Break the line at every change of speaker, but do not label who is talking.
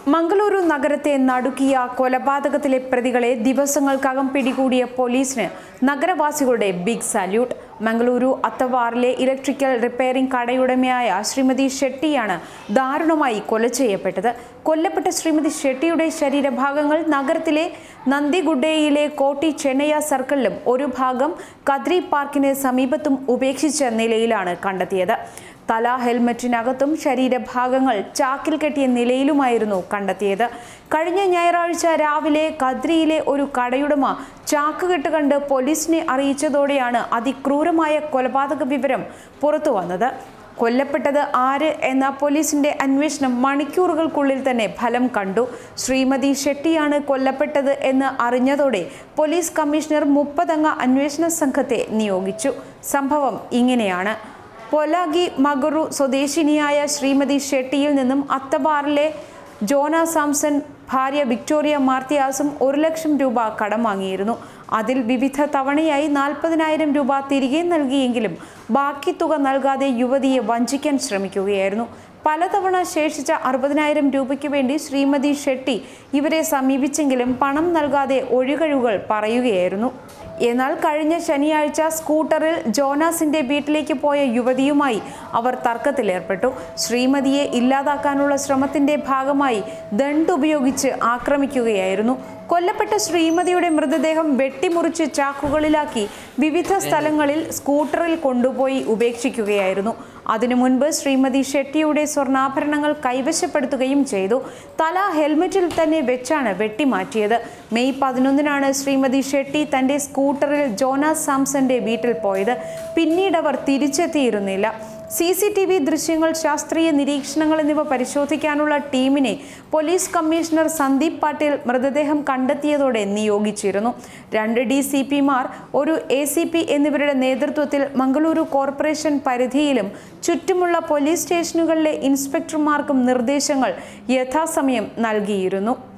മംഗളൂരു നഗരത്തെ നടുക്കിയ കൊലപാതകത്തിലെ പ്രതികളെ ദിവസങ്ങൾക്കകം പിടികൂടിയ പോലീസിന് നഗരവാസികളുടെ ബിഗ് സാല്യൂട്ട് മംഗളൂരു അത്തവാറിലെ ഇലക്ട്രിക്കൽ റിപ്പയറിംഗ് കടയുടമയായ ശ്രീമതി ഷെട്ടിയാണ് ദാരുണമായി കൊല ചെയ്യപ്പെട്ടത് കൊല്ലപ്പെട്ട ശ്രീമതി ഷെട്ടിയുടെ ശരീരഭാഗങ്ങൾ നഗരത്തിലെ നന്ദിഗുഡയിലെ കോട്ടി ചെന്നൈയ സർക്കിളിലും ഒരു ഭാഗം കദ്രി പാർക്കിന് സമീപത്തും ഉപേക്ഷിച്ച നിലയിലാണ് കണ്ടെത്തിയത് തല ഹെൽമറ്റിനകത്തും ശരീരഭാഗങ്ങൾ ചാക്കിൽ കെട്ടിയ നിലയിലുമായിരുന്നു കണ്ടെത്തിയത് കഴിഞ്ഞ ഞായറാഴ്ച രാവിലെ കദ്രിയിലെ ഒരു കടയുടമ ചാക്കുകെട്ട് കണ്ട് പോലീസിനെ അറിയിച്ചതോടെയാണ് അതിക്രൂരമായ കൊലപാതക വിവരം പുറത്തു വന്നത് കൊല്ലപ്പെട്ടത് ആര് എന്ന പോലീസിന്റെ അന്വേഷണം മണിക്കൂറുകൾക്കുള്ളിൽ തന്നെ ഫലം കണ്ടു ശ്രീമതി ഷെട്ടിയാണ് കൊല്ലപ്പെട്ടത് എന്ന് അറിഞ്ഞതോടെ പോലീസ് കമ്മീഷണർ മുപ്പതംഗ അന്വേഷണ സംഘത്തെ നിയോഗിച്ചു സംഭവം ഇങ്ങനെയാണ് പൊലാഗി മഗറു സ്വദേശിനിയായ ശ്രീമതി ഷെട്ടിയിൽ നിന്നും അത്തബാറിലെ ജോന സാംസൺ ഭാര്യ വിക്ടോറിയ മാർത്തിയാസും ഒരു ലക്ഷം രൂപ കടം വാങ്ങിയിരുന്നു അതിൽ വിവിധ തവണയായി നാൽപ്പതിനായിരം രൂപ തിരികെ നൽകിയെങ്കിലും ബാക്കി തുക നൽകാതെ യുവതിയെ വഞ്ചിക്കാൻ ശ്രമിക്കുകയായിരുന്നു പലതവണ ശേഷിച്ച അറുപതിനായിരം രൂപയ്ക്ക് വേണ്ടി ശ്രീമതി ഷെട്ടി ഇവരെ സമീപിച്ചെങ്കിലും പണം നൽകാതെ ഒഴികഴിവുകൾ പറയുകയായിരുന്നു എന്നാൽ കഴിഞ്ഞ ശനിയാഴ്ച സ്കൂട്ടറിൽ ജോനാസിന്റെ വീട്ടിലേക്ക് പോയ യുവതിയുമായി അവർ തർക്കത്തിലേർപ്പെട്ടു ശ്രീമതിയെ ഇല്ലാതാക്കാനുള്ള ശ്രമത്തിന്റെ ഭാഗമായി ദണ്ടുപയോഗിച്ച് ആക്രമിക്കുകയായിരുന്നു കൊല്ലപ്പെട്ട ശ്രീമതിയുടെ മൃതദേഹം വെട്ടിമുറിച്ച് ചാക്കുകളിലാക്കി വിവിധ സ്ഥലങ്ങളിൽ സ്കൂട്ടറിൽ കൊണ്ടുപോയി ഉപേക്ഷിക്കുകയായിരുന്നു അതിനു മുൻപ് ശ്രീമതി ഷെട്ടിയുടെ സ്വർണ്ണാഭരണങ്ങൾ കൈവശപ്പെടുത്തുകയും ചെയ്തു തല ഹെൽമെറ്റിൽ തന്നെ വെച്ചാണ് വെട്ടിമാറ്റിയത് മെയ് പതിനൊന്നിനാണ് ശ്രീമതി ഷെട്ടി തന്റെ സ്കൂട്ടറിൽ ജോനാസ് സാംസന്റെ വീട്ടിൽ പോയത് പിന്നീട് അവർ തിരിച്ചെത്തിയിരുന്നില്ല സി സി ടി വി ദൃശ്യങ്ങൾ ശാസ്ത്രീയ നിരീക്ഷണങ്ങൾ എന്നിവ പരിശോധിക്കാനുള്ള ടീമിനെ പോലീസ് കമ്മീഷണർ സന്ദീപ് പാട്ടീൽ മൃതദേഹം കണ്ടെത്തിയതോടെ നിയോഗിച്ചിരുന്നു രണ്ട് ഡി സി പിമാർ ഒരു എ സി പി എന്നിവരുടെ നേതൃത്വത്തിൽ മംഗളൂരു കോർപ്പറേഷൻ പരിധിയിലും ചുറ്റുമുള്ള പോലീസ് സ്റ്റേഷനുകളിലെ ഇൻസ്പെക്ടർമാർക്കും നിർദ്ദേശങ്ങൾ യഥാസമയം നൽകിയിരുന്നു